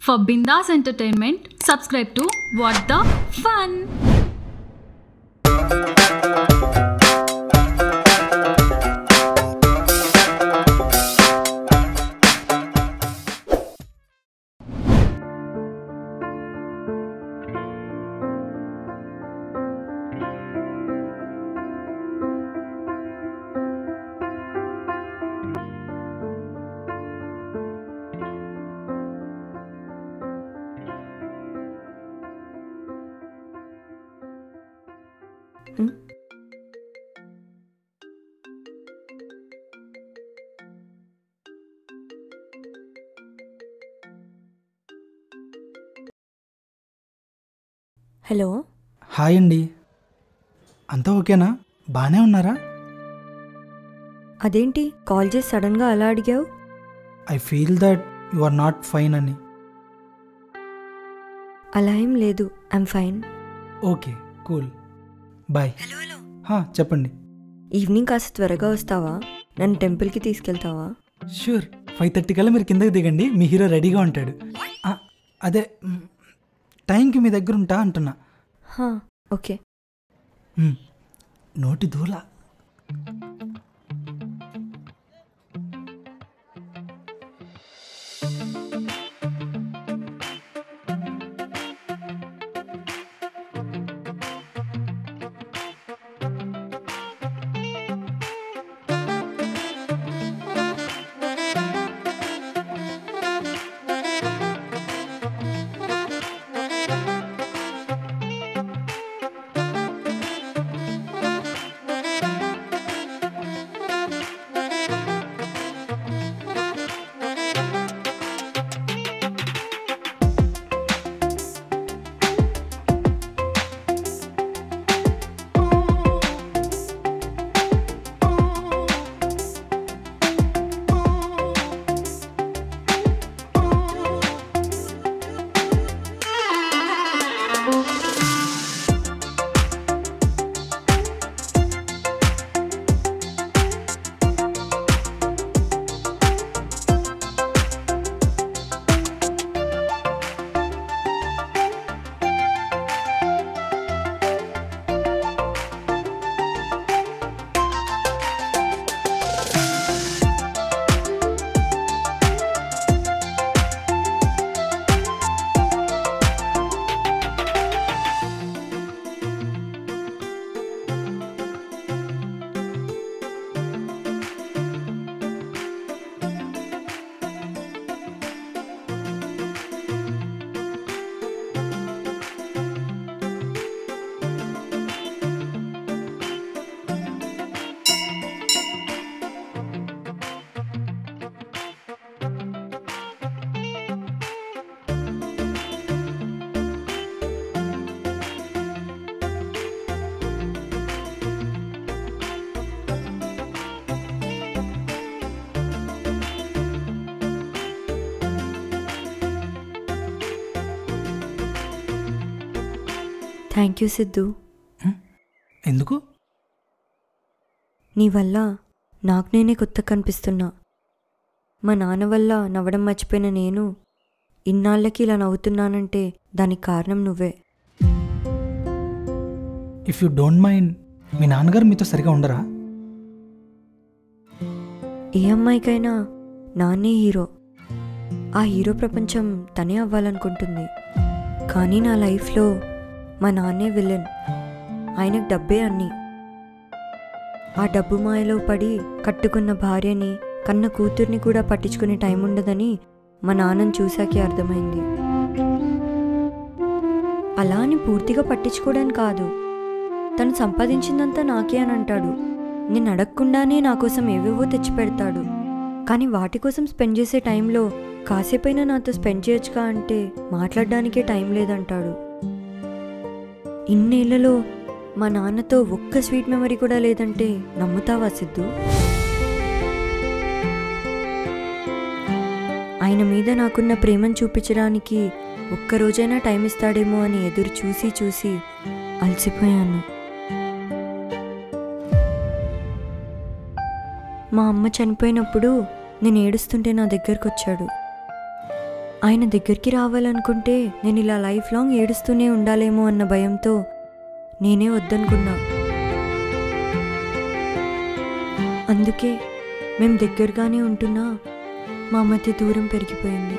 For Bindas Entertainment, subscribe to What the Fun. Hello hi అండి అంతా ఓకేనా బాగానే ఉన్నారా అదేంటి కాల్ చేసి సడన్గా అలా అడిగావు I feel that you are not fine అని అలా ఏం లేదు I'm fine okay cool boy చెప్పండి ఈవినింగ్ కాస్త త్వరగా వస్తావా నన్ను టెంపుల్కి తీసుకెళ్తావా షూర్ ఫైవ్ థర్టీ కల్లా మీరు కిందకి దిగండి మీ హీరో రెడీగా ఉంటాడు ఆ, అదే మ్, టైంకి మీ దగ్గర ఉంటా అంటున్నా హా, ఓకే మ్, నోటి దూల థ్యాంక్ యూ సిద్ధు ఎందుకు నీ వల్ల నాకు నేనే కొత్త కనిపిస్తున్నా మా నాన్న వల్ల నవ్వడం మర్చిపోయిన నేను ఇన్నాళ్ళకి ఇలా నవ్వుతున్నానంటే దానికి కారణం నువ్వే ఇఫ్ యూ డోంట్ మైండ్ మీ నాన్నగారు మీతో సరిగా ఉండరా ఏ అమ్మాయికైనా నాన్నే హీరో ఆ హీరో ప్రపంచం తనే అవ్వాలనుకుంటుంది కానీ నా లైఫ్లో మా నాన్నే విలన్ ఆయనకు డబ్బే అన్నీ ఆ డబ్బు మాయలో పడి కట్టుకున్న భార్యని కన్న కూతుర్ని కూడా పట్టించుకునే టైం ఉండదని మా నాన్నని చూశాకే అర్థమైంది అలా అని పూర్తిగా పట్టించుకోవడానికి కాదు తను సంపాదించిందంతా నాకే అని అంటాడు నేను అడగకుండానే నా కోసం ఏవేవో తెచ్చిపెడతాడు కానీ వాటి కోసం స్పెండ్ చేసే టైంలో కాసేపైనా నాతో స్పెండ్ చేయొచ్చుగా అంటే మాట్లాడడానికే టైం లేదంటాడు ఇన్నేళ్లలో మా నాన్నతో ఒక్క స్వీట్ మెమరీ కూడా లేదంటే నమ్ముతావా సిద్ధు ఆయన మీద నాకున్న ప్రేమను చూపించడానికి ఒక్క రోజైనా టైం ఇస్తాడేమో అని ఎదురు చూసి చూసి అలసిపోయాను మా అమ్మ చనిపోయినప్పుడు నేను ఏడుస్తుంటే నా దగ్గరకు వచ్చాడు ఆయన దగ్గరికి రావాలనుకుంటే నేను ఇలా లైఫ్ లాంగ్ ఏడుస్తూనే ఉండాలేమో అన్న భయంతో నేనే వద్దనుకున్నా అందుకే మేము దగ్గరగానే ఉంటున్నా మా మధ్య దూరం పెరిగిపోయింది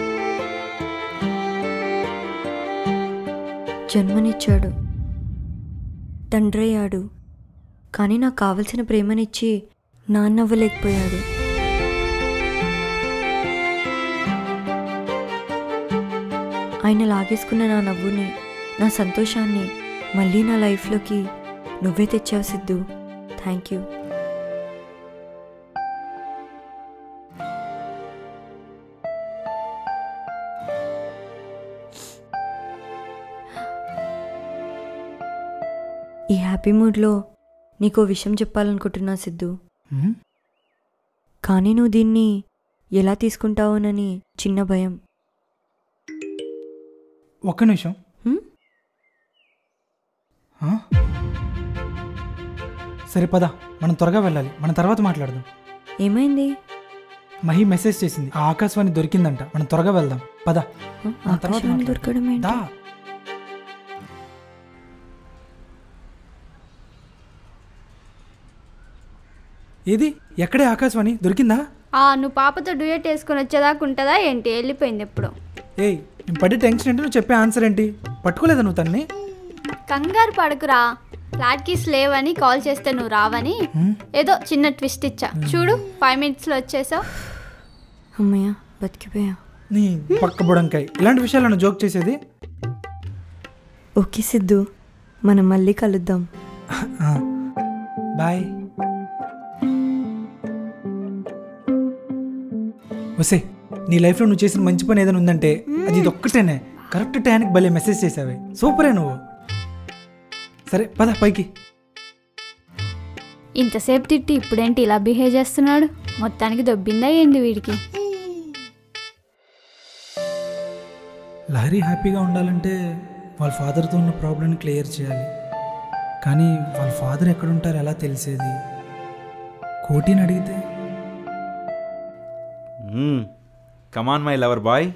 జన్మనిచ్చాడు తండ్రయ్యాడు కానీ నాకు కావలసిన ప్రేమనిచ్చి నాన్నవ్వలేకపోయాడు ఆయన లాగేసుకున్న నా నవ్వుని నా సంతోషాన్ని మళ్ళీ నా లైఫ్లోకి నువ్వే తెచ్చావు సిద్ధు థ్యాంక్ యూ ఈ హ్యాపీ మూడ్లో నీకో విషయం చెప్పాలనుకుంటున్నా సిద్ధు హ్మ్? కానీ నువ్వు దీన్ని ఎలా తీసుకుంటావోనని చిన్న భయం ఒక్క నిమిషం హ్మ్? ఆ? సరే పద మనం త్వరగా వెళ్ళాలి మనం తర్వాత మాట్లాడదాం ఏమైంది మహి మెసేజ్ చేసింది ఆ ఆకాశవాణి దొరికిందంట మనం త్వరగా వెళ్దాం పద ఆ, మనం తర్వాత ఆకాశవాణి మాట్లాడదాం. దొరకడం ఏంటి దా ఏది ఎక్కడే ఆకాశవాణి దొరికిందా ఆ నువ్వు పాపతో డ్యూయట్ వేసుకొని వచ్చేదాకా ఉంటుందా ఏంటి వెళ్ళిపోయింది ఎప్పుడు ఏయ్ నేను పడే టెన్షన్ ఏంటి నువ్వు చెప్పే ఆన్సర్ ఏంటి పట్టుకోలేదా నువ్వు తన్ని కంగారు పడకురా ఫ్లాట్ కీస్ లేవని కాల్ చేస్తే నువ్వు రావని ఏదో చిన్న ట్విస్ట్ ఇచ్చా చూడు ఫైవ్ మినిట్స్లో వచ్చేసావు అమ్మయ్య బతికిపోయా నీ పక్క బుడంకాయ ఇలాంటి విషయాలను జోక్ చేసేది ఓకే సిద్ధు మనం మళ్ళీ కలుద్దాం ఆ, బాయ్ వసే నీ లైఫ్లో నువ్వు చేసిన మంచి పని ఏదైనా ఉందంటే అది ఇది ఒక్కటేనే కరెక్ట్ టైంకి భలే మెసేజ్ చేసావే సూపరే నువ్వు సరే పద పైకి ఇంతసేపు తిట్టి ఇప్పుడేంటి ఇలా బిహేవ్ చేస్తున్నాడు మొత్తానికి దొబ్బిందా ఏంది వీడికి లహరి హ్యాపీగా ఉండాలంటే వాళ్ళ ఫాదర్తో ఉన్న ప్రాబ్లమ్ని క్లియర్ చేయాలి కానీ వాళ్ళ ఫాదర్ ఎక్కడుంటారు ఎలా తెలిసేది కోటిని అడిగితే కమాన్ మై లవర్ బాయ్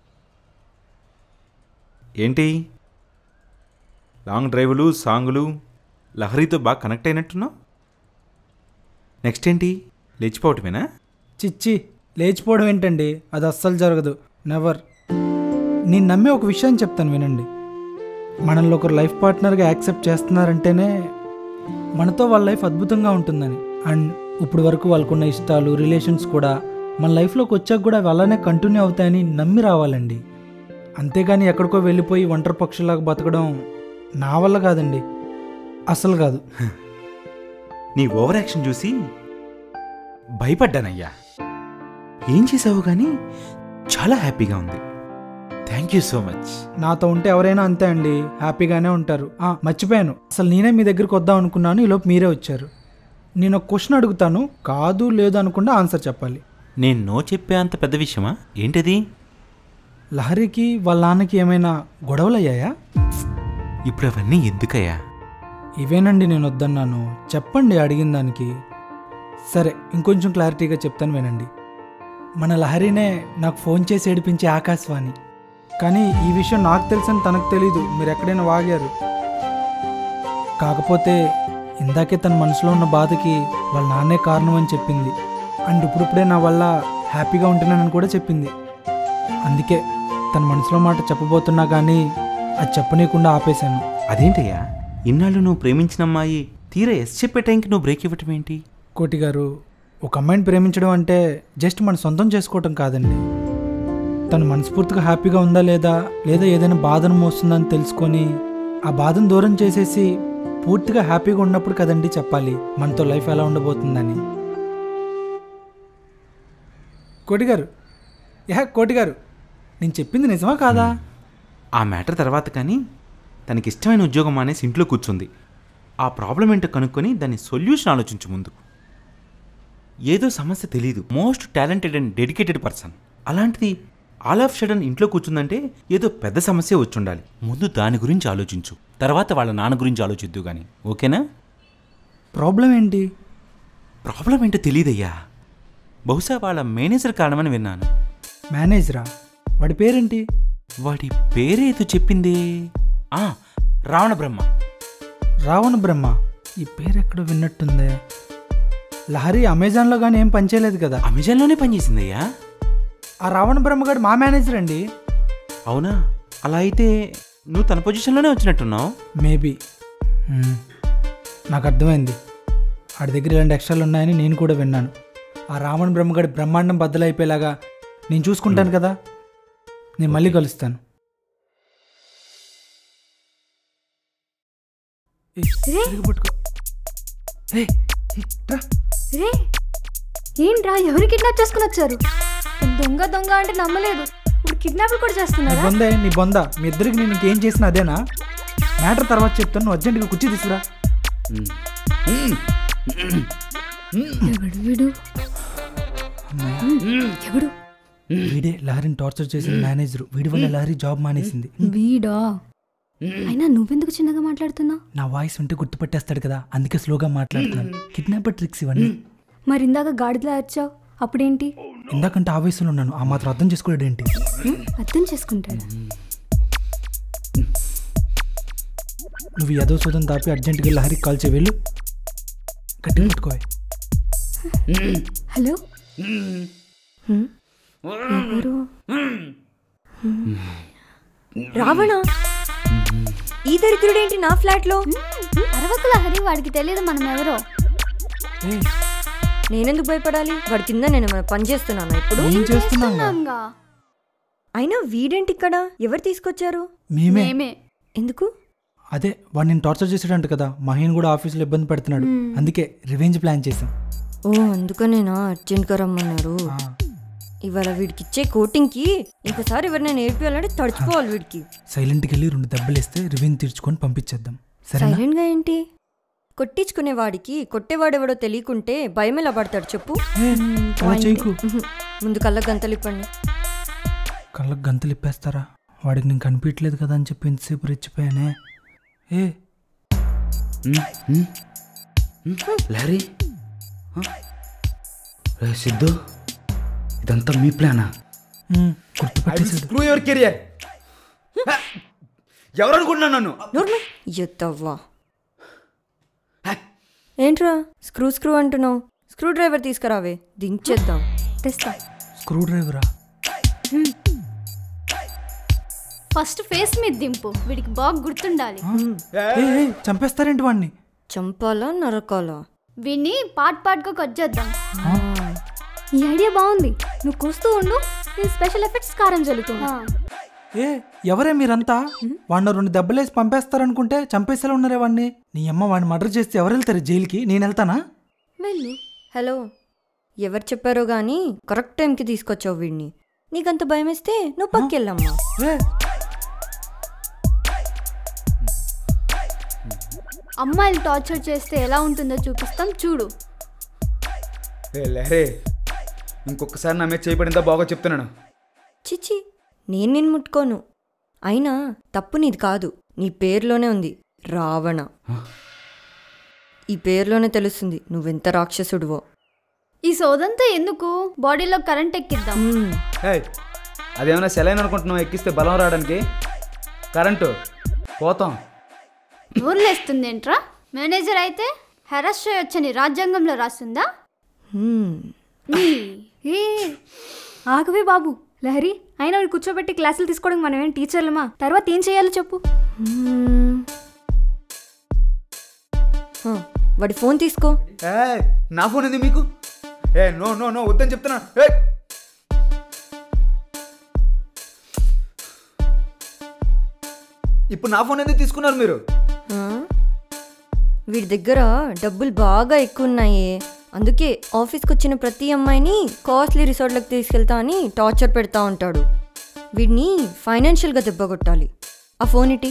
ఏంటి లాంగ్ డ్రైవులు సాంగులు లహరితో బాగా కనెక్ట్ అయినట్టున్నావు నెక్స్ట్ ఏంటి లేచిపోవటమేనా చిచ్చి లేచిపోవడం ఏంటండి అది అస్సలు జరగదు నెవర్ నేను నమ్మే ఒక విషయం చెప్తాను వినండి మనల్ని ఒకరు లైఫ్ పార్ట్నర్గా యాక్సెప్ట్ చేస్తున్నారంటేనే మనతో వాళ్ళ లైఫ్ అద్భుతంగా ఉంటుందని అండ్ ఇప్పుడు వరకు వాళ్ళకున్న ఇష్టాలు రిలేషన్స్ కూడా మన లైఫ్లోకి వచ్చాక కూడా అవి అలానే కంటిన్యూ అవుతాయని నమ్మి రావాలండి అంతేగాని ఎక్కడికో వెళ్ళిపోయి ఒంటరి పక్షులాగా బతకడం నా వల్ల కాదండి అసలు కాదు నీ ఓవర్ యాక్షన్ చూసి భయపడ్డానయ్యా ఏం చేసావు కానీ చాలా హ్యాపీగా ఉంది థ్యాంక్ యూ సో మచ్ నాతో ఉంటే ఎవరైనా అంతే అండి హ్యాపీగానే ఉంటారు ఆ, మర్చిపోయాను అసలు నేనే మీ దగ్గరికి వద్దాం అనుకున్నాను ఈలోపు మీరే వచ్చారు నేను ఒక క్వశ్చన్ అడుగుతాను కాదు లేదు అనుకుండా ఆన్సర్ చెప్పాలి నేను నో చెప్పే అంత పెద్ద విషయమా ఏంటది లహరికి వాళ్ళ నాన్నకి ఏమైనా గొడవలు అయ్యాయా ఇప్పుడు అవన్నీ ఎందుకయ్యా ఇవేనండి నేను వద్దన్నాను చెప్పండి అడిగిన దానికి సరే ఇంకొంచెం క్లారిటీగా చెప్తాను వినండి మన లహరినే నాకు ఫోన్ చేసి ఏడిపించే ఆకాశవాణి కానీ ఈ విషయం నాకు తెలుసని తనకు తెలీదు మీరు ఎక్కడైనా వాగారు కాకపోతే ఇందాకే తన మనసులో ఉన్న బాధకి వాళ్ళ నాన్నే కారణం అని చెప్పింది అండ్ ఇప్పుడిప్పుడే నా వల్ల హ్యాపీగా ఉంటున్నానని కూడా చెప్పింది అందుకే తన మనసులో మాట చెప్పబోతున్నా కానీ అది చెప్పనీయకుండా ఆపేశాను అదేంటయ్యా ఇన్నాళ్ళు నువ్వు ప్రేమించిన అమ్మాయి తీరా ఎస్ చెప్పే టైంకి నువ్వు బ్రేక్ ఇవ్వటం ఏంటి కోటి గారు ఒక అమ్మాయిని ప్రేమించడం అంటే జస్ట్ మన సొంతం చేసుకోవటం కాదండి తను మనస్ఫూర్తిగా హ్యాపీగా ఉందా లేదా లేదా ఏదైనా బాధను మోస్తుందని తెలుసుకొని ఆ బాధను దూరం చేసేసి పూర్తిగా హ్యాపీగా ఉన్నప్పుడు కదండి చెప్పాలి మనతో లైఫ్ ఎలా ఉండబోతుందని కోటి గారు యా కోటి గారు నేను చెప్పింది నిజమా కాదా ఆ మ్యాటర్ తర్వాత కానీ తనకి ఇష్టమైన ఉద్యోగం మానేసి ఇంట్లో కూర్చుంది ఆ ప్రాబ్లం ఏంటో కనుక్కొని దాని సొల్యూషన్ ఆలోచించు ముందు ఏదో సమస్య తెలియదు most talented and dedicated person అలాంటిది ఆల్ ఆఫ్ షడన్ ఇంట్లో కూర్చుందంటే ఏదో పెద్ద సమస్య వచ్చి ఉండాలి ముందు దాని గురించి ఆలోచించు తర్వాత వాళ్ళ నాన్న గురించి ఆలోచిద్దు కానీ ఓకేనా ప్రాబ్లం ఏంటి ప్రాబ్లం ఏంటో తెలియదయ్యా బహుశా వాళ్ళ మేనేజర్ కారణమని విన్నాను మేనేజరా వాడి పేరేంటి వాడి పేరేదో చెప్పింది ఆ, రావణ బ్రహ్మ రావణ బ్రహ్మ ఈ పేరు ఎక్కడో విన్నట్టుందే లహరి అమెజాన్లో కానీ ఏం పనిచేయలేదు కదా అమెజాన్లోనే పనిచేసిందయ్యా ఆ రావణ బ్రహ్మగాడు మా మేనేజర్ అండి అవునా అలా అయితే నువ్వు తన పొజిషన్లోనే వచ్చినట్టున్నావు మేబీ నాకు అర్థమైంది ఆడి దగ్గర ఇలాంటి ఎక్స్ట్రాలు ఉన్నాయని నేను కూడా విన్నాను ఆ రావణ బ్రహ్మగాడి బ్రహ్మాండం బద్దలైపోయేలాగా నేను చూసుకుంటాను కదా నేను మళ్ళీ కలుస్తాను ఏయ్, తిరిగి పట్టుకో. ఏయ్, ఏయ్, రా. రే ఏంట్రా ఎవరు కిడ్నాప్ చేసుకుని వచ్చారు దొంగ దొంగ అంటే నమ్మలేదు ఇప్పుడు కిడ్నాప్ కూడా నీ చేస్తున్నారా బొందే నీ బొంద మీ ఇద్దరికి నేను ఇంకేం చేసిన అదేనా మ్యాటర్ తర్వాత చెప్తాను నువ్వు అర్జెంటుగా కుర్చీ తీసుకురా ఎవడు వీడు ఎవడు వీడే లహరిని టార్చర్ చేసిన మేనేజర్ వీడి వల్ల లహరి జాబ్ మానేసింది వీడా అయినా నువ్వెందుకు చిన్నగా మాట్లాడుతున్నావు నా వాయిస్ వింటే గుర్తుపట్టేస్తాడు కదా అందుకే స్లోగా మాట్లాడుతున్నాను కిడ్నాపర్ ట్రిక్స్ ఇవన్నీ మరి ఇందాక గాడిదలా వచ్చావు అప్పుడేంటి ఇందాకంటే ఆవేశంలో ఉన్నాను ఆ మాత్రం అర్థం చేసుకోలేడు ఏంటి అర్థం చేసుకుంటాడా నువ్వు ఏదో సూదం దాపి అర్జెంటుగా లహరికి కాల్ చేయి వెళ్ళు గట్టిగా పట్టుకోవే హలో హ్మ్? ఎవరు రావణ ఈ దరిద్రుడేంటి నా ఫ్లాట్లో అరవకుల హరి వాడికి తెలియదు మనం ఎవరో ఏ నేనెందుకు భయపడాలి వాడి కింద నేను ఏమైనా పని చేస్తున్నాను ఇప్పుడు ఏం చేస్తున్నాం చేస్తున్నాంగా. అయినా వీడేంటి ఇక్కడ ఎవరు తీసుకొచ్చారు మేమే మేమే ఎందుకు అదే వాడు నేను టార్చర్ చేసాడంట కదా మహేన్ కూడా ఆఫీస్లో ఇబ్బంది పెడుతున్నాడు అందుకే రివెంజ్ ప్లాన్ చేసాం ఓ అందుకనేనా అర్జెంట్గా రమ్మన్నారు ఆ, ఇవాళ వీడికి ఇచ్చే కోటింగ్కి ఇంకోసారి ఎవరైనా నేర్పియాలంటే తడిచిపోవాలి వీడికి సైలెంట్కి వెళ్ళి రెండు దెబ్బలు ఇస్తే రివెంజ్ తీర్చుకొని పంపించేద్దాం సరేనా సైలెంట్గా ఏంటి కొట్టించుకునే వాడికి కొట్టేవాడెవడో తెలియకుంటే భయం ఎలా పడతాడు చెప్పు ఏ, అలా చేయకు ఉహు. ముందు కళ్ళ గంతలిప్పండి కళ్ళకు గంతలు ఇప్పేస్తారా వాడికి నేను కనిపించలేదు కదా అని చెప్పి ఇంతసేపు రెచ్చిపోయానే ఏ లారీ రే సిద్ధు ఇదంతా మీ ప్లానా ఉమ్, గుర్తుపట్టేశాడు స్క్రూ యువర్ కెరియర్ ఎవరు అనుకుంటున్నా నన్ను నోర్మ ఎత్తవ్వా ఏంట్రా స్క్రూ స్క్రూ అంటున్నావు స్క్రూ డ్రైవర్ తీసుకురావే దించేద్దాం తెస్తా స్క్రూ డ్రైవరా ఫస్ట్ ఫేస్ మీద దింపు వీడికి బాగా గుర్తుండాలి ఏ, ఏ, చంపేస్తారేంటి వాడిని చంపాలా నరకాలా వీడిని పాట్ పాట్గా కట్ చేద్దాం ఈ ఐడియా బాగుంది నువ్వు కూస్తూ ఉండు నేను స్పెషల్ ఎఫెక్ట్స్ కారం జల్లుతున్నా ఏ ఎవరే మీరంతా వాడిని రెండు దెబ్బలేసి పంపేస్తారనుకుంటే చంపేసేలా ఉన్నారే వాడిని నీ అమ్మ వాడిని మర్డర్ చేస్తే ఎవరు వెళ్తారు జైలుకి నేను వెళ్తానా వెళ్ళు హలో ఎవరు చెప్పారో గానీ కరెక్ట్ టైంకి తీసుకొచ్చావు వీడిని నీకంత భయం వేస్తే నువ్వు పక్కెళ్ళమ్మా ఏ అమ్మాయిలు టార్చర్ చేస్తే ఎలా ఉంటుందో చూపిస్తాం చూడు ఏ లారీ ఇంకొకసారి నా మీద చేయబడిందా బాగా చెప్తున్నాను చిచి నేను నిన్ను ముట్టుకోను అయినా తప్పు నీది కాదు నీ పేరులోనే ఉంది రావణ ఈ పేరులోనే తెలుస్తుంది నువ్వెంత రాక్షసుడివో ఈ సోదంతా ఎందుకు బాడీలో కరెంట్ ఎక్కిద్దాం మ్మ్. ఏయ్ అదేమైనా సెలైన్ అనుకుంటున్నావు ఎక్కిస్తే బలం రావడానికి కరెంటు పోతాం నోరులేస్తుంది ఏంట్రా మేనేజర్ అయితే హెరాస్ చేయొచ్చని రాజ్యాంగంలో రాస్తుందా మ్మ్. ఏ ఆగవే బాబు లహరి అయినా వాడు కూర్చోబెట్టి క్లాసులు తీసుకోవడం మనం ఏం టీచర్లమా తర్వాత ఏం చేయాలో చెప్పు మ్మ్. ఆ, వాడి ఫోన్ తీసుకో ఏ నా ఫోన్ ఉంది మీకు ఏ నో నో నో వద్దని చెప్తున్నా ఏ ఇప్పుడు నా ఫోన్ ఎందుకు తీసుకున్నారు మీరు ఆ? వీడి దగ్గర డబ్బులు బాగా ఎక్కువ ఉన్నాయి అందుకే ఆఫీస్కి వచ్చిన ప్రతి అమ్మాయిని కాస్ట్లీ రిసార్ట్లకు తీసుకెళ్తా అని టార్చర్ పెడతా ఉంటాడు వీడిని ఫైనాన్షియల్గా దెబ్బకొట్టాలి ఆ ఫోన్ ఇటీ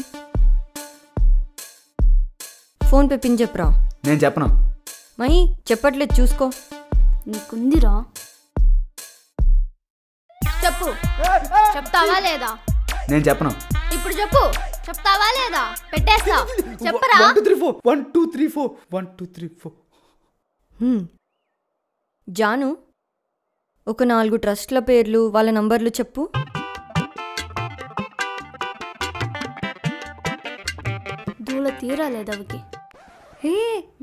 ఫోన్ పెప్పించి చెప్పరా నేను చెప్పను మహి చెప్పట్లేదు చూసుకో నీకుందిరా చెప్పు చెప్తావా లేదా నేను చెప్పను ఇప్పుడు చెప్పు చెప్తావా లేదా పెట్టేస్తా చెప్పరా one two three four one two three four one two three four hmm. Janu ఒక నాలుగు ట్రస్ట్ల పేర్లు వాళ్ళ నంబర్లు చెప్పు చెవులో తీరాలేదవికి హే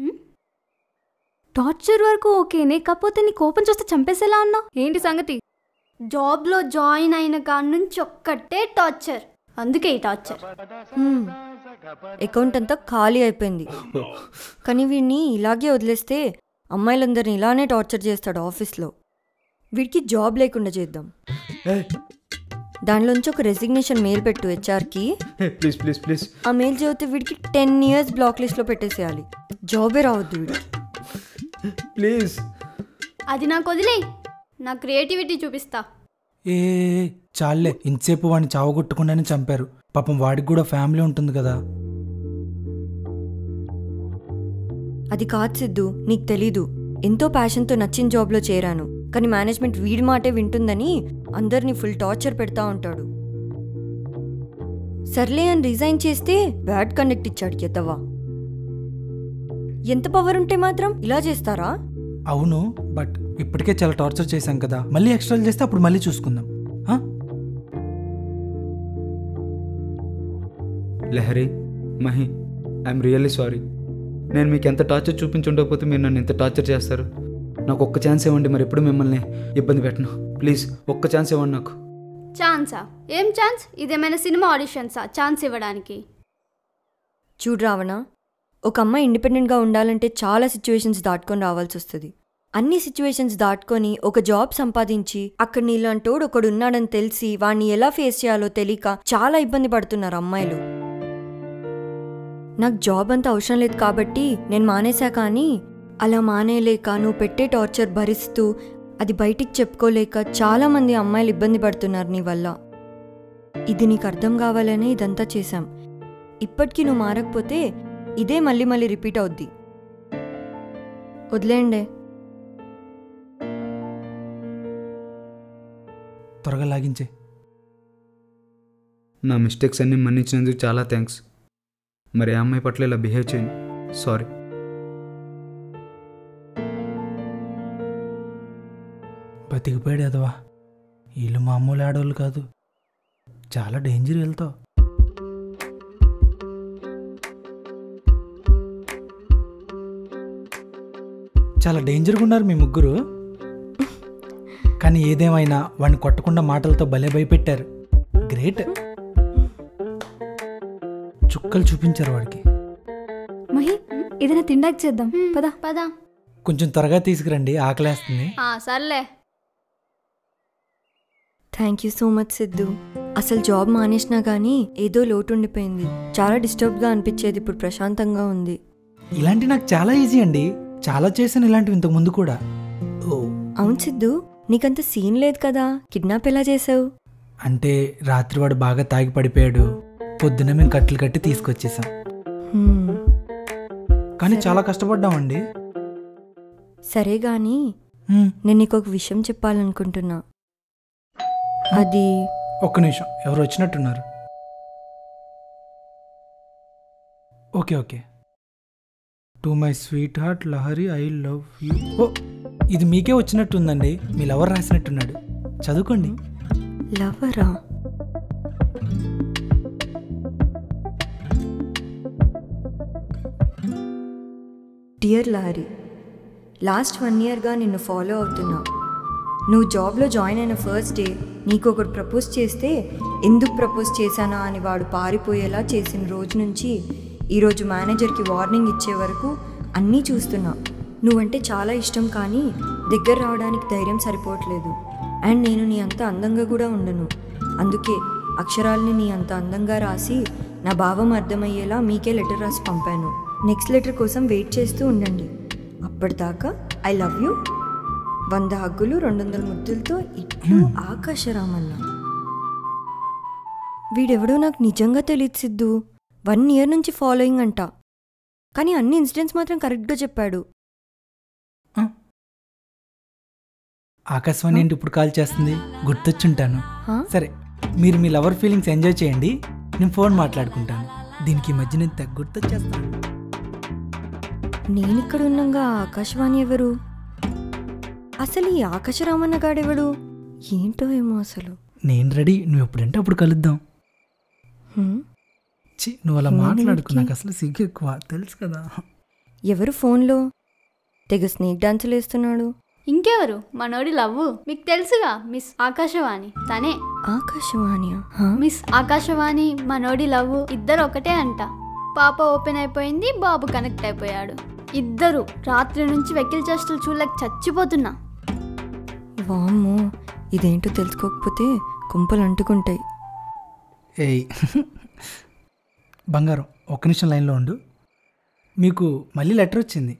టార్చర్ వరకు ఓకేనే కాకపోతే నీ కోపం చూస్తే చంపేసేలా ఉన్నావు ఏంటి సంగతి జాబ్లో జాయిన్ అయిన కాడ నుంచి ఒక్కటే టార్చర్ అందుకే ఈ టార్చర్ హ్మ్. అకౌంట్ అంతా ఖాళీ అయిపోయింది కానీ వీడిని ఇలాగే వదిలేస్తే అమ్మాయిలందరిని ఇలానే టార్చర్ చేస్తాడు ఆఫీస్లో వీడికి జాబ్ లేకుండా చేద్దాం దానిలోంచి ఒక రెసిగ్నేషన్ మెయిల్ పెట్టు హెచ్ఆర్కి ప్లీజ్ ప్లీజ్ ప్లీజ్ ఆ మెయిల్ చదివితే వీడికి టెన్ ఇయర్స్ బ్లాక్ లిస్ట్లో పెట్టేసేయాలి జాబే రావద్దు వీడికి ప్లీజ్ అది నాకు వదిలే నా క్రియేటివిటీ చూపిస్తా ఏ ఏ, చాలే ఇంతసేపు వాడిని చావగొట్టకుండానే చంపారు పాపం వాడికి కూడా ఫ్యామిలీ ఉంటుంది కదా అది కాదు సిద్ధు నీకు తెలీదు ఎంతో ప్యాషన్తో నచ్చిన జాబ్లో చేరాను కానీ మేనేజ్మెంట్ వీడి మాటే వింటుందని అందరినీ ఫుల్ టార్చర్ పెడతా ఉంటాడు సర్లే అని రిజైన్ చేస్తే బ్యాడ్ కండక్ట్ ఇచ్చాడు ఎద్దవా ఎంత పవర్ ఉంటే మాత్రం ఇలా చేస్తారా అవును బట్ ఇప్పటికే చాలా టార్చర్ చేశాం కదా మళ్ళీ ఎక్స్ట్రాలు చేస్తే అప్పుడు మళ్ళీ చూసుకుందాం ఆ? Lahari Mahi I'm really sorry నేను మీకు ఎంత టార్చర్ చూపించుండకపోతే మీరు నన్ను ఎంత టార్చర్ చేస్తారు నాకు ఒక్క ఛాన్స్ ఇవ్వండి మరి ఎప్పుడు మిమ్మల్ని ఇబ్బంది పెట్టను ప్లీజ్ ఒక్క ఛాన్స్ ఇవ్వండి నాకు ఛాన్సా ఏం ఛాన్స్ ఇదేమైనా సినిమా ఆడిషన్సా ఛాన్స్ ఇవ్వడానికి చూడు రావణ ఒక అమ్మాయి ఇండిపెండెంట్గా ఉండాలంటే చాలా సిచ్యువేషన్స్ దాటుకొని రావాల్సి వస్తుంది అన్ని సిచ్యువేషన్స్ దాటుకొని ఒక జాబ్ సంపాదించి అక్కడ నీలాంటోడు ఒకడు ఉన్నాడని తెలిసి వాడిని ఎలా ఫేస్ చేయాలో తెలియక చాలా ఇబ్బంది పడుతున్నారు అమ్మాయిలు నాకు జాబ్ అంత అవసరం లేదు కాబట్టి నేను మానేశా కానీ అలా మానేయలేక నువ్వు పెట్టే టార్చర్ భరిస్తూ అది బయటికి చెప్పుకోలేక చాలామంది అమ్మాయిలు ఇబ్బంది పడుతున్నారు నీ వల్ల ఇది నీకు అర్థం కావాలనే ఇదంతా చేశాం ఇప్పటికీ నువ్వు మారకపోతే ఇదే మళ్ళీ మళ్ళీ రిపీట్ అవుద్ది వదిలేండే త్వరగా లాగించే నా మిస్టేక్స్ అన్నీ మన్నించినందుకు చాలా థ్యాంక్స్ మరి ఆ అమ్మాయి పట్ల ఇలా బిహేవ్ చేయను సారీ బతికిపోయాడు అదవా వీళ్ళు మామూలు ఆడవాళ్ళు కాదు చాలా డేంజర్ వెళ్తావు చాలా డేంజర్గా ఉన్నారు మీ ముగ్గురు కానీ ఏదేమైనా వాడిని కొట్టకుండా మాటలతో భలే భయపెట్టారు గ్రేట్ చుక్కలు చూపించారు వాడికి మహి ఏదైనా తిండాకి చేద్దాం పదా పదా కొంచెం త్వరగా తీసుకురండి ఆకలేస్తుంది ఆ, సర్లే thank you so much Siddhu అసలు జాబ్ మానేసినా కానీ ఏదో లోటు ఉండిపోయింది చాలా డిస్టర్బ్గా అనిపించేది ఇప్పుడు ప్రశాంతంగా ఉంది ఇలాంటి నాకు చాలా ఈజీ అండి చాలా చేశాను ఇలాంటివి ఇంతకు ముందు కూడా ఓ అవును సిద్ధు నీకంత సీన్ లేదు కదా కిడ్నాప్ ఎలా చేసావు అంటే రాత్రి వాడు బాగా తాగి పడిపోయాడు పొద్దున మేము కట్టెలు కట్టి తీసుకొచ్చేసాం హ్మ్. కానీ చాలా కష్టపడ్డామండి సరే గాని హ్మ్, నేను నీకు ఒక విషయం చెప్పాలనుకుంటున్నా అది ఒక్క నిమిషం ఎవరు వచ్చినట్టున్నారు okay okay to my sweetheart Lahari I love you ఓ ఇది మీకే వచ్చినట్టుందండి మీ లవర్ రాసినట్టున్నాడు చదువుకోండి లవరా డియర్ లహరి లాస్ట్ వన్ ఇయర్గా నిన్ను ఫాలో అవుతున్నా నువ్వు జాబ్లో జాయిన్ అయిన ఫస్ట్ డే నీకు ఒకడు ప్రపోజ్ చేస్తే ఎందుకు ప్రపోజ్ చేశానా అని వాడు పారిపోయేలా చేసిన రోజు నుంచి ఈరోజు మేనేజర్కి వార్నింగ్ ఇచ్చే వరకు అన్నీ చూస్తున్నా నువ్వంటే చాలా ఇష్టం కానీ దగ్గర రావడానికి ధైర్యం సరిపోవట్లేదు అండ్ నేను నీ అంత అందంగా కూడా ఉండను అందుకే అక్షరాల్ని నీ అంత అందంగా రాసి నా భావం అర్థమయ్యేలా మీకే లెటర్ రాసి పంపాను నెక్స్ట్ లెటర్ కోసం వెయిట్ చేస్తూ ఉండండి అప్పటిదాకా ఐ లవ్ యూ వంద హగ్గులు రెండు వందల ముద్దులతో ఇట్లు ఆకాశరామన్న వీడెవడో నాకు నిజంగా తెలియదు సిద్ధు వన్ ఇయర్ నుంచి ఫాలోయింగ్ అంట కానీ అన్ని ఇన్సిడెంట్స్ మాత్రం కరెక్ట్గా చెప్పాడు ఆకాశవాణి ఏంటి ఇప్పుడు కాల్ చేస్తుంది గుర్తొచ్చుంటాను హా? సరే మీరు మీ లవర్ ఫీలింగ్స్ ఎంజాయ్ చేయండి నేను ఫోన్ మాట్లాడుకుంటాను దీనికి ఈ మధ్య నేను తెగ గుర్తొచ్చేస్తాను నేను ఇక్కడ ఉన్నంగా ఆకాశవాణి ఎవరు అసలు ఈ ఆకాశరామన్న గాడెవడు ఏంటో ఏమో అసలు నేను రెడీ నువ్వు ఎప్పుడంటే అప్పుడు కలుద్దాం హ్మ్? చి నువ్వు అలా ఫోన్ మాట్లాడుకు ఏంటి? నాకు అసలు సిగ్గు ఎక్కువ తెలుసు కదా ఎవరు ఫోన్లో తెగ స్నేక్ డాన్సులు వేస్తున్నాడు ఇంకెవరు మనోడి లవ్వు మీకు తెలుసుగా మిస్ ఆకాశవాణి తనే ఆకాశవాణి హా? మిస్ ఆకాశవాణి మనోడి లవ్ ఇద్దరు ఒకటే అంట పాప ఓపెన్ అయిపోయింది బాబు కనెక్ట్ అయిపోయాడు ఇద్దరు రాత్రి నుంచి వెకిల్ చేష్టలు చూడలేక చచ్చిపోతున్నా వామ్మో ఇదేంటో తెలుసుకోకపోతే కుంపలు అంటుకుంటాయి ఏయ్ బంగారం ఒక్క నిమిషం లైన్లో ఉండు మీకు మళ్ళీ లెటర్ వచ్చింది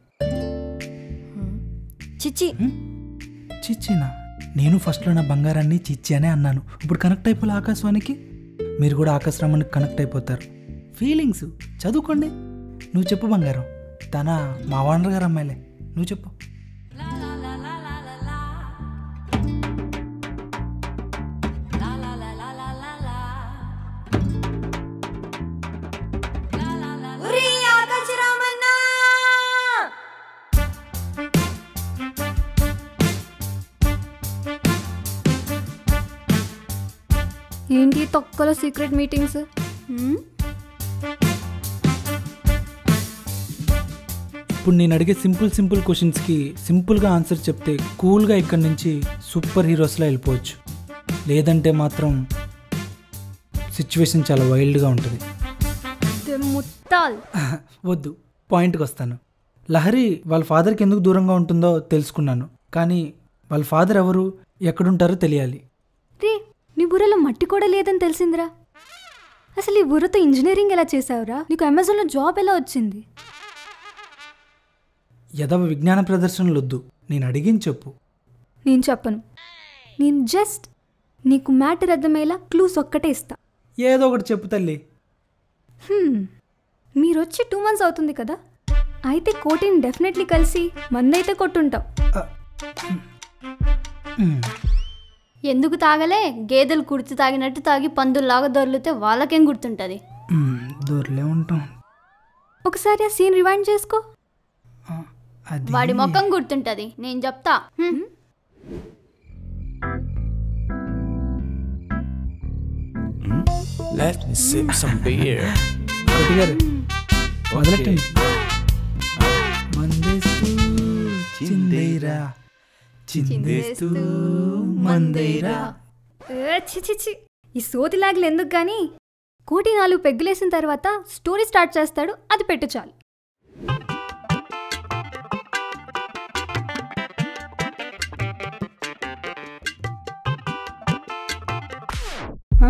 చిచ్చి చిచ్చినా నేను ఫస్ట్లో నా బంగారాన్ని చిచ్చి అనే అన్నాను ఇప్పుడు కనెక్ట్ అయిపోలే ఆకాశవానికి మీరు కూడా ఆకాశరామానికి కనెక్ట్ అయిపోతారు ఫీలింగ్స్ చదువుకోండి నువ్వు చెప్పు బంగారం తన మా వానర్ గారు అమ్మాయిలే నువ్వు చెప్పు ఏంటి తొక్కలో సీక్రెట్ మీటింగ్స్ హ్మ్? ఇప్పుడు నేను అడిగే సింపుల్ సింపుల్ క్వశ్చన్స్కి సింపుల్గా ఆన్సర్ చెప్తే కూల్గా ఇక్కడి నుంచి సూపర్ హీరోస్లా వెళ్ళిపోవచ్చు లేదంటే మాత్రం సిచ్యువేషన్ చాలా వైల్డ్గా ఉంటుంది ముత్తాల్ వద్దు పాయింట్కి వస్తాను లహరి వాళ్ళ ఫాదర్కి ఎందుకు దూరంగా ఉంటుందో తెలుసుకున్నాను కానీ వాళ్ళ ఫాదర్ ఎవరు ఎక్కడుంటారో తెలియాలి రే నీ బుర్రలో మట్టి కూడా లేదని తెలిసిందిరా అసలు ఈ బుర్రతో ఇంజనీరింగ్ ఎలా చేసావురా నీకు అమెజాన్లో జాబ్ ఎలా వచ్చింది యదవ విజ్ఞాన ప్రదర్శనలు వద్దు నేను అడిగింది చెప్పు నేను చెప్పను నేను జస్ట్ నీకు మ్యాటర్ అర్థమయ్యేలా క్లూస్ ఒక్కటే ఇస్తా ఏదో ఒకటి చెప్పు తల్లి హ్మ్. మీరు వచ్చి టూ మంత్స్ అవుతుంది కదా అయితే కోటిని డెఫినెట్లీ కలిసి మందైతే కొట్టుంటావు మ్, ఎందుకు తాగలే గేదెలు కుర్తి తాగినట్టు తాగి పందుల్లాగా దొర్లితే వాళ్ళకేం గుర్తుంటుంది మ్, దూరలే ఉంటాం ఒకసారి ఆ సీన్ రివైండ్ చేసుకో ఆ, అది వాడి ముఖం గుర్తుంటది నేను చెప్తా హ్మ్. Let me sip some beer. కోటి గారు మొదలెట్టండి మందేస్తూ చిందేరా చిందేస్తూ మందేరా ఏ, చి చి చి ఈ సోతి లాగులు ఎందుకు కానీ కోటి నాలుగు పెగ్గులేసిన తర్వాత స్టోరీ స్టార్ట్ చేస్తాడు అది పెట్టు చాలు హ?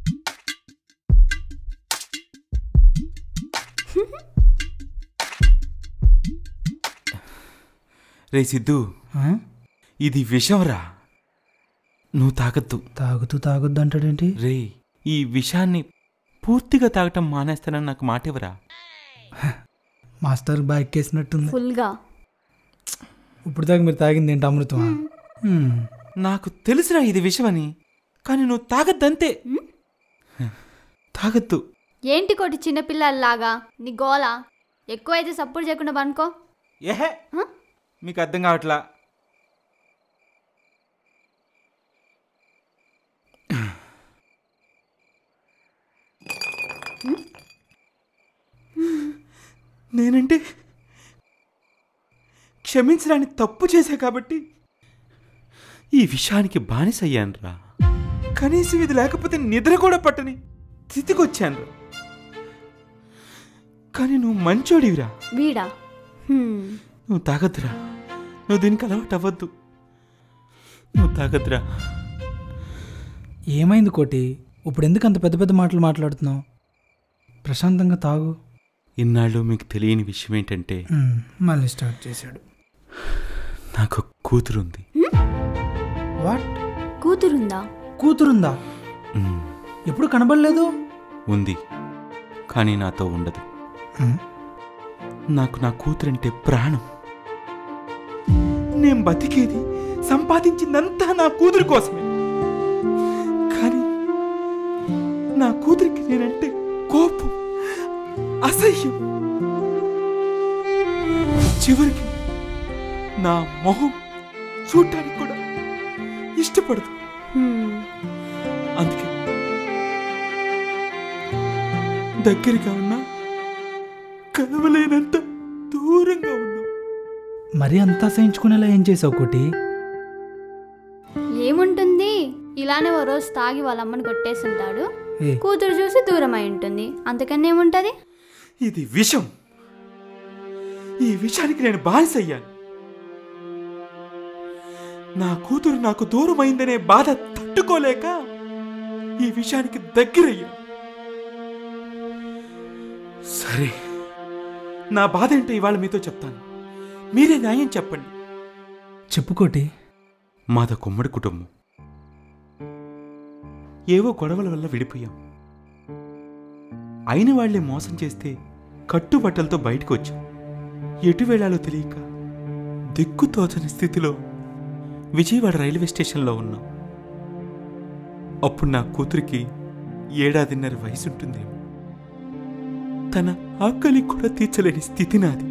రే సిద్ధు ఆ? ఇది విషంరా నువ్వు తాగద్దు తాగుతూ తాగొద్దు అంటాడేంటి రే ఈ విషాన్ని పూర్తిగా తాగటం మానేస్తానని నాకు మాట ఇవ్వరా మాస్టర్ బాగా ఎక్కేసినట్టుంది ఫుల్గా ఇప్పుడు దాకా మీరు తాగింది ఏంటి అమృతమా మ్, నాకు తెలుసురా ఇది విషమని కానీ నువ్వు తాగద్దంతే తాగద్దు ఏంటి కోటి చిన్నపిల్లల్లాగా నీ గోల ఎక్కువైతే సపోర్ట్ చేయకుండా పనుకో ఏహే హ? మీకు అర్థం కావట్లా నేనంటే క్షమించడానికి తప్పు చేశా కాబట్టి ఈ విషయానికి బానిసయ్యానురా కనీసం ఇది లేకపోతే నిద్ర కూడా పట్టని స్థితికొచ్చాను కానీ నువ్వు మంచోడివిరా వీడా హ్మ్. నువ్వు తాగద్దురా నువ్వు దీనికి అలవాటు అవ్వద్దు నువ్వు తాగద్దురా ఏమైంది కోటి ఇప్పుడు ఎందుకు అంత పెద్ద పెద్ద మాటలు మాట్లాడుతున్నావు ప్రశాంతంగా తాగు ఇన్నాళ్ళు మీకు తెలియని విషయం ఏంటంటే మ్, మళ్ళీ స్టార్ట్ చేశాడు నాకు ఒక కూతురుంది వాట్ కూతురుందా కూతురుందా ఉమ్, ఎప్పుడు కనబడలేదు ఉంది కానీ నాతో ఉండదు మ్, నాకు నా కూతురంటే ప్రాణం నేను బతికేది సంపాదించిందంతా నా కూతురు కోసమే కానీ నా కూతురికి నేనంటే కోపం అసహ్యం చివరికి నా మొహం చూడటానికి కూడా ఇష్టపడదు హ్మ్. అందుకే దగ్గరగా ఉన్నా కలవలేనంత దూరంగా ఉన్నాం మరీ అంతా సహించుకునేలా ఏం చేసావు కోటి ఏముంటుంది ఇలానే ఓ రోజు తాగి వాళ్ళ అమ్మని కొట్టేస్తుంటాడు ఏ కూతురు చూసి దూరం అయి ఉంటుంది అంతకన్నా ఏముంటుంది ఇది విషం ఈ విషానికి నేను బానిసయ్యాను నా కూతురు నాకు దూరం అయిందనే బాధ తట్టుకోలేక ఈ విషయానికి దగ్గరయ్యా సరే నా బాధ ఏంటో ఇవాళ మీతో చెప్తాను మీరే న్యాయం చెప్పండి చెప్పు కోటి మాద కుమ్మడి కుటుంబం ఏవో గొడవల వల్ల విడిపోయాం అయిన వాళ్లే మోసం చేస్తే కట్టుబట్టలతో బయటకు వచ్చాం ఎటు వెళ్ళాలో తెలియక దిక్కు తోచని స్థితిలో విజయవాడ రైల్వే స్టేషన్లో ఉన్నాం అప్పుడు నా కూతురికి ఏడాదిన్నర వయసు ఉంటుందేమో తన ఆకలి కూడా తీర్చలేని స్థితి నాది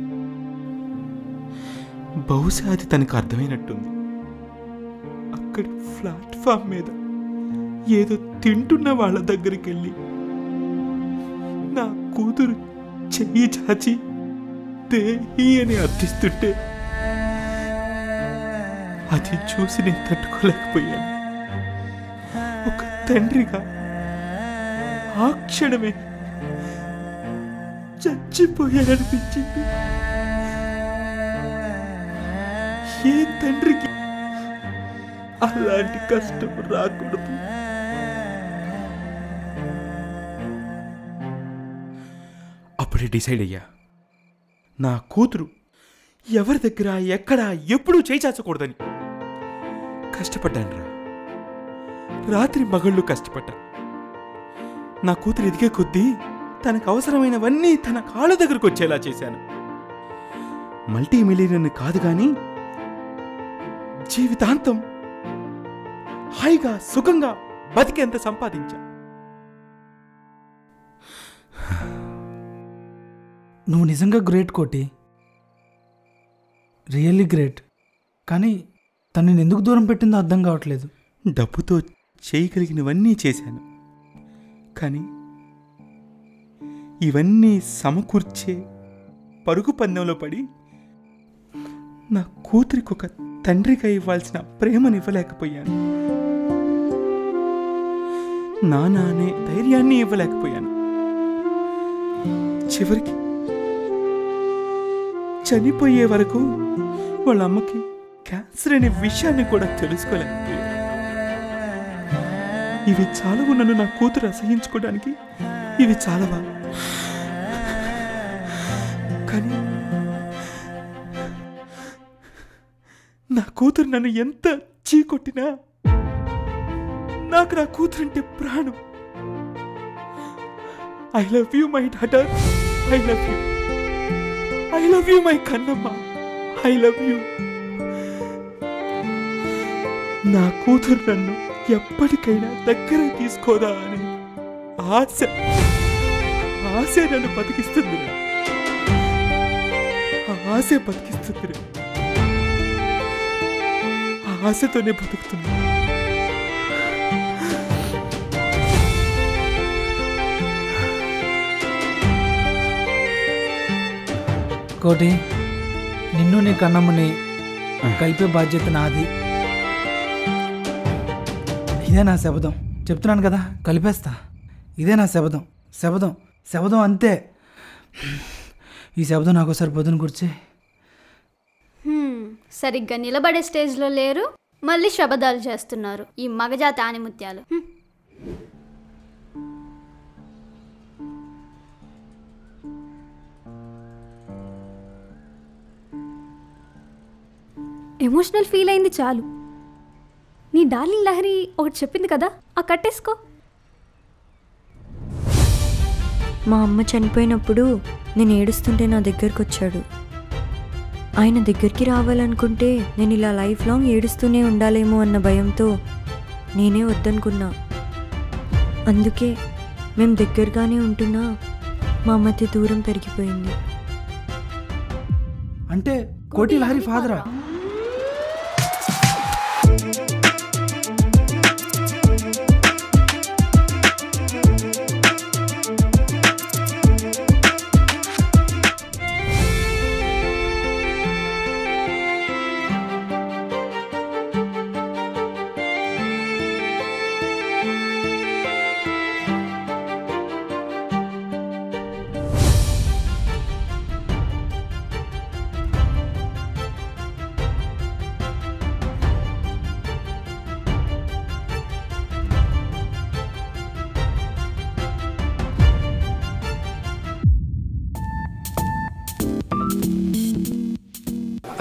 బహుశా అది తనకు అర్థమైనట్టుంది అక్కడి ప్లాట్ఫామ్ మీద ఏదో తింటున్న వాళ్ళ దగ్గరికి వెళ్ళి నా కూతురు చెయ్యి చాచి దేహి అని అర్థిస్తుంటే అది చూసి నేను తట్టుకోలేకపోయాను ఒక తండ్రిగా ఆ క్షణమే చచ్చిపోయాననిపించింది ఏ తండ్రికి అలాంటి కష్టం రాకూడదు అప్పుడే డిసైడ్ అయ్యా నా కూతురు ఎవరి దగ్గర ఎక్కడ ఎప్పుడూ చేచాచకూడదని కష్టపడ్డాను రా రాత్రి మగళ్ళు కష్టపడ్డా నా కూతురు ఎదిగే కొద్దీ తనకు అవసరమైనవన్నీ తన కాళ్ళ దగ్గరకు వచ్చేలా చేశాను మల్టీ మిలియన్ కాదు కానీ జీవితాంతం హాయిగా సుఖంగా బతికేంత సంపాదించా నువ్వు నిజంగా గ్రేట్ కోటి రియల్లీ గ్రేట్ కానీ తను నేను ఎందుకు దూరం పెట్టిందో అర్థం కావట్లేదు డబ్బుతో చేయగలిగినవన్నీ చేశాను కానీ ఇవన్నీ సమకూర్చే పరుగు పందెంలో పడి నా కూతురికి ఒక తండ్రిగా ఇవ్వాల్సిన ప్రేమను ఇవ్వలేకపోయాను నాన్న అనే ధైర్యాన్ని ఇవ్వలేకపోయాను చివరికి చనిపోయే వరకు వాళ్ళ అమ్మకి క్యాన్సర్ అనే విషయాన్ని కూడా తెలుసుకోలేకపోయాను ఇవి చాలవు నన్ను నా కూతురు అసహించుకోవడానికి ఇవి చాలవా కానీ నా కూతురు నన్ను ఎంత చీకొట్టినా నాకు నా కూతురంటే ప్రాణం I love you my daughter I love you I love you my కన్నమ్మ ఐ లవ్ యూ నా కూతురు నన్ను ఎప్పటికైనా దగ్గర తీసుకోదా అని ఆశ ఆశ నన్ను బతికిస్తుంది ఆ ఆశే బతికిస్తుంది ఆ ఆశతోనే బతుకుతున్నా కోటి నిన్ను నీ కన్నమ్మని కలిపే బాధ్యత నాది ఇదే నా శబదం చెప్తున్నాను కదా కలిపేస్తా ఇదే నా శబదం శబదం శబదం అంతే ఈ శబదం నాకు ఒకసారి పొద్దున కూర్చే హ్మ్, సరిగ్గా నిలబడే స్టేజ్లో లేరు మళ్ళీ శబదాలు చేస్తున్నారు ఈ మగజాతి ఆనిముత్యాలు హ్మ్. ఎమోషనల్ ఫీల్ అయింది చాలు నీ డార్లింగ్ లహరి ఒకటి చెప్పింది కదా ఆ కట్టేసుకో మా అమ్మ చనిపోయినప్పుడు నేను ఏడుస్తుంటే నా దగ్గరికి వచ్చాడు ఆయన దగ్గరికి రావాలనుకుంటే నేను ఇలా లైఫ్ లాంగ్ ఏడుస్తూనే ఉండాలేమో అన్న భయంతో నేనే వద్దనుకున్నా అందుకే మేము దగ్గరగానే ఉంటున్నా మా మధ్య దూరం పెరిగిపోయింది అంటే కోటి లహరి ఫాదరా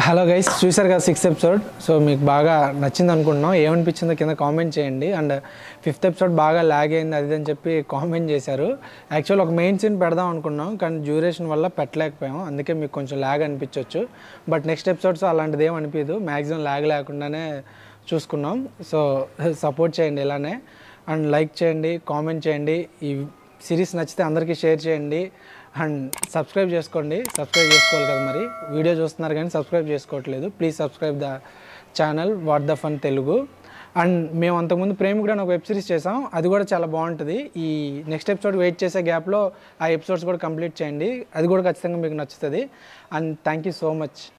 హలో గైస్ చూసారు కదా సిక్స్త్ ఎపిసోడ్ సో మీకు బాగా నచ్చింది అనుకుంటున్నాం ఏమనిపించిందో కింద కామెంట్ చేయండి అండ్ ఫిఫ్త్ ఎపిసోడ్ బాగా లాగ్ అయింది అది ఇది అని చెప్పి కామెంట్ చేశారు యాక్చువల్ ఒక మెయిన్ సీన్ పెడదాం అనుకున్నాం కానీ డ్యూరేషన్ వల్ల పెట్టలేకపోయాం అందుకే మీకు కొంచెం లాగ్ అనిపించవచ్చు బట్ నెక్స్ట్ ఎపిసోడ్స్ అలాంటిది ఏం అనిపించదు మ్యాక్సిమం లాగ్ లేకుండానే చూసుకున్నాం సో సపోర్ట్ చేయండి ఇలానే అండ్ లైక్ చేయండి కామెంట్ చేయండి ఈ సిరీస్ నచ్చితే అందరికీ షేర్ చేయండి అండ్ సబ్స్క్రైబ్ చేసుకోండి సబ్స్క్రైబ్ చేసుకోవాలి కదా మరి వీడియో చూస్తున్నారు కానీ సబ్స్క్రైబ్ చేసుకోవట్లేదు please subscribe the channel What the Fun Telugu and మేము అంతకుముందు ప్రేమికుడు అని ఒక వెబ్ సిరీస్ చేసాం అది కూడా చాలా బాగుంటుంది ఈ నెక్స్ట్ ఎపిసోడ్ వెయిట్ చేసే గ్యాప్లో ఆ ఎపిసోడ్స్ కూడా కంప్లీట్ చేయండి అది కూడా ఖచ్చితంగా మీకు నచ్చుతుంది and thank you so much